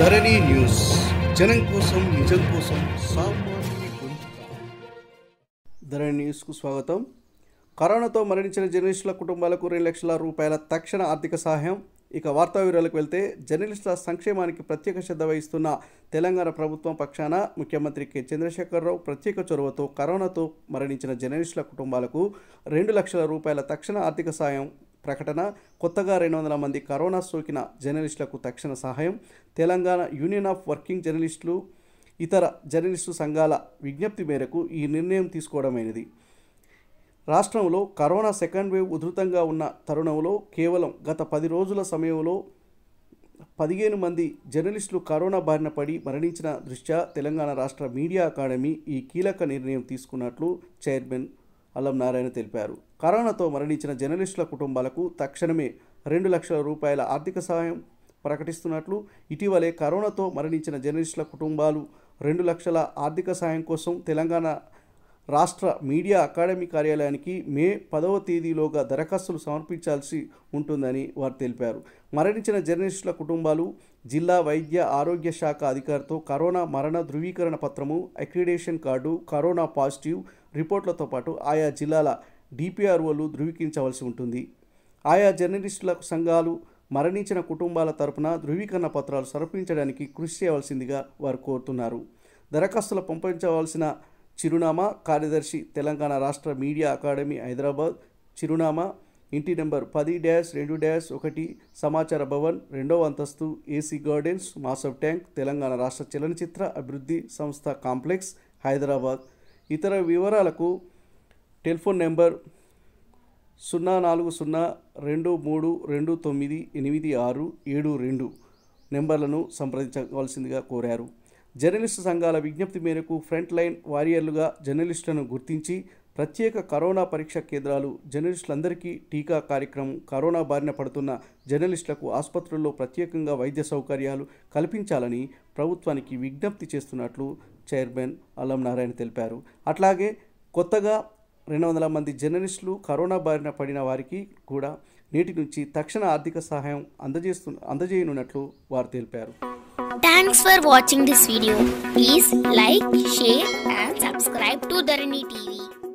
ధరణి news జనం కోసం నిజం కోసం సామాన్యుని గొంతుక ధరణి న్యూస్కు స్వాగతం కరోనాతో మరణించిన జర్నలిస్టుల కుటుంబాలకు రెండు లక్షల రూపాయల తక్షణ ఆర్థిక సహాయం ఇక వార్తా వివరాలకు వెళ్తే జర్నలిస్టుల సంక్షేమానికి ప్రత్యేక శ్రద్ధ వహిస్తున్న తెలంగాణ ప్రభుత్వం పక్షాన ముఖ్యమంత్రి కె చంద్రశేఖరరావు ప్రత్యేక చొరవతో కరోనాతో మరణించిన జర్నలిస్టుల కుటుంబాలకు రెండు లక్షల రూపాయల తక్షణ ఆర్థిక సాయం ప్రకటన కొత్తగా రెండు వందల మంది కరోనా సోకిన జర్నలిస్టులకు తక్షణ సహాయం తెలంగాణ యూనియన్ ఆఫ్ వర్కింగ్ జర్నలిస్టులు ఇతర జర్నలిస్టు సంఘాల విజ్ఞప్తి మేరకు ఈ నిర్ణయం తీసుకోవడమైనది రాష్ట్రంలో కరోనా సెకండ్ వేవ్ ఉధృతంగా ఉన్న తరుణంలో కేవలం గత పది రోజుల సమయంలో పదిహేను మంది జర్నలిస్టులు కరోనా బారిన పడి మరణించిన దృష్ట్యా తెలంగాణ రాష్ట్ర మీడియా అకాడమీ ఈ కీలక నిర్ణయం తీసుకున్నట్లు చైర్మన్ అల్లం నారాయణ తెలిపారు కరోనాతో మరణించిన జర్నలిస్టుల కుటుంబాలకు తక్షణమే రెండు లక్షల రూపాయల ఆర్థిక సహాయం ప్రకటిస్తున్నట్లు ఇటీవలే కరోనాతో మరణించిన జర్నలిస్టుల కుటుంబాలు రెండు లక్షల ఆర్థిక సాయం కోసం తెలంగాణ రాష్ట్ర మీడియా అకాడమీ కార్యాలయానికి మే పదవ తేదీలోగా దరఖాస్తులు సమర్పించాల్సి ఉంటుందని వారు తెలిపారు మరణించిన జర్నలిస్టుల కుటుంబాలు జిల్లా వైద్య ఆరోగ్య శాఖ అధికారితో కరోనా మరణ ధృవీకరణ పత్రము అక్రిడేషన్ కార్డు కరోనా పాజిటివ్ రిపోర్ట్లతో పాటు ఆయా జిల్లాల డిపిఆర్ఓలు ధృవీకరించవలసి ఉంటుంది ఆయా జర్నలిస్టుల సంఘాలు మరణించిన కుటుంబాల తరపున ధృవీకరణ పత్రాలు సమర్పించడానికి కృషి చేయవలసిందిగా వారు కోరుతున్నారు దరఖాస్తులు పంపించవలసిన చిరునామా కార్యదర్శి తెలంగాణ రాష్ట్ర మీడియా అకాడమీ హైదరాబాద్ చిరునామా ఇంటి నెంబర్ పది డ్యాష్ రెండు డ్యాష్ ఒకటి సమాచార భవన్ రెండవ అంతస్తు AC gardens Masab tank Telangana రాష్ట్ర చలనచిత్ర అభివృద్ధి సంస్థ కాంప్లెక్స్ హైదరాబాద్ ఇతర వివరాలకు టెలిఫోన్ నెంబర్ సున్నా నాలుగు సున్నా రెండు మూడు రెండు తొమ్మిది ఎనిమిది ఆరు ఏడు రెండు నెంబర్లను సంప్రదించవలసిందిగా కోరారు జర్నలిస్టు సంఘాల విజ్ఞప్తి మేరకు ఫ్రంట్ లైన్ వారియర్లుగా జర్నలిస్టులను గుర్తించి ప్రత్యేక కరోనా పరీక్ష కేంద్రాలు జర్నలిస్టులందరికీ టీకా కార్యక్రమం కరోనా బారిన పడుతున్న జర్నలిస్టులకు ఆసుపత్రుల్లో ప్రత్యేకంగా వైద్య సౌకర్యాలు కల్పించాలని ప్రభుత్వానికి విజ్ఞప్తి చేస్తున్నట్లు చైర్మన్ అల్లం నారాయణ తెలిపారు అట్లాగే కొత్తగా రెండు వందల మంది జర్నలిస్టులు కరోనా బారిన పడిన వారికి కూడా నేటి నుంచి తక్షణ ఆర్థిక సహాయం అందజేస్తు అందజేయనున్నట్లు వారు తెలిపారు Thanks for watching this video. Please like, share and subscribe to Dharani TV.